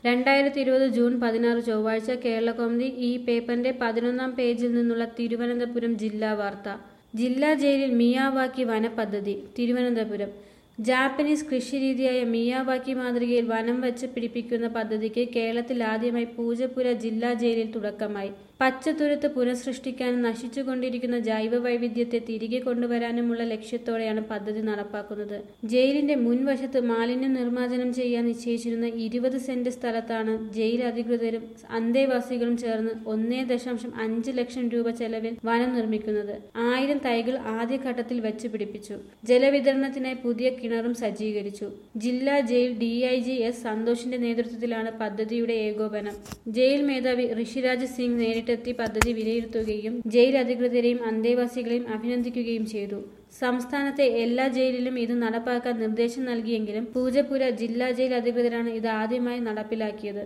രണ്ടായിരത്തി ഇരുപത് ജൂൺ പതിനാറ് ചൊവ്വാഴ്ച കേരളകൗമുദി ഈ പേപ്പറിന്റെ പതിനൊന്നാം പേജിൽ നിന്നുള്ള തിരുവനന്തപുരം ജില്ലാ വാർത്ത ജില്ലാ ജയിലിൽ മിയാവാക്കി വനപദ്ധതി തിരുവനന്തപുരം ജാപ്പനീസ് കൃഷിരീതിയായ മിയാവാക്കി മാതൃകയിൽ വനം വച്ച് പിടിപ്പിക്കുന്ന പദ്ധതിക്ക് കേരളത്തിൽ ആദ്യമായി പൂജപ്പുര ജില്ലാ ജയിലിൽ തുടക്കമായി പച്ചത്തുരുത്ത് പുനഃസൃഷ്ടിക്കാനും നശിച്ചുകൊണ്ടിരിക്കുന്ന ജൈവ വൈവിധ്യത്തെ തിരികെ കൊണ്ടുവരാനുമുള്ള ലക്ഷ്യത്തോടെയാണ് പദ്ധതി നടപ്പാക്കുന്നത് ജയിലിന്റെ മുൻവശത്ത് മാലിന്യ നിർമ്മാർജ്ജനം ചെയ്യാൻ നിശ്ചയിച്ചിരുന്ന ഇരുപത് സെന്റ് സ്ഥലത്താണ് ജയിൽ അധികൃതരും അന്തേവാസികളും ചേർന്ന് ഒന്നേ ദശാംശം അഞ്ച് ലക്ഷം രൂപ ചെലവിൽ വനം നിർമ്മിക്കുന്നത് ആയിരം തൈകൾ ആദ്യഘട്ടത്തിൽ വെച്ച് പിടിപ്പിച്ചു ജലവിതരണത്തിനായി പുതിയ കിണറും സജ്ജീകരിച്ചു ജില്ലാ ജയിൽ ഡിഐജി എസ് സന്തോഷിന്റെ നേതൃത്വത്തിലാണ് പദ്ധതിയുടെ ഏകോപനം ജയിൽ മേധാവി ഋഷിരാജ് സിംഗ് നേരിട്ടെത്തി പദ്ധതി വിലയിരുത്തുകയും ജയിൽ അധികൃതരെയും അന്തേവാസികളെയും അഭിനന്ദിക്കുകയും ചെയ്തു സംസ്ഥാനത്തെ എല്ലാ ജയിലിലും ഇത് നടപ്പാക്കാൻ നിർദ്ദേശം നൽകിയെങ്കിലും പൂജപ്പുര ജില്ലാ ജയിൽ അധികൃതരാണ് ഇത് ആദ്യമായി നടപ്പിലാക്കിയത്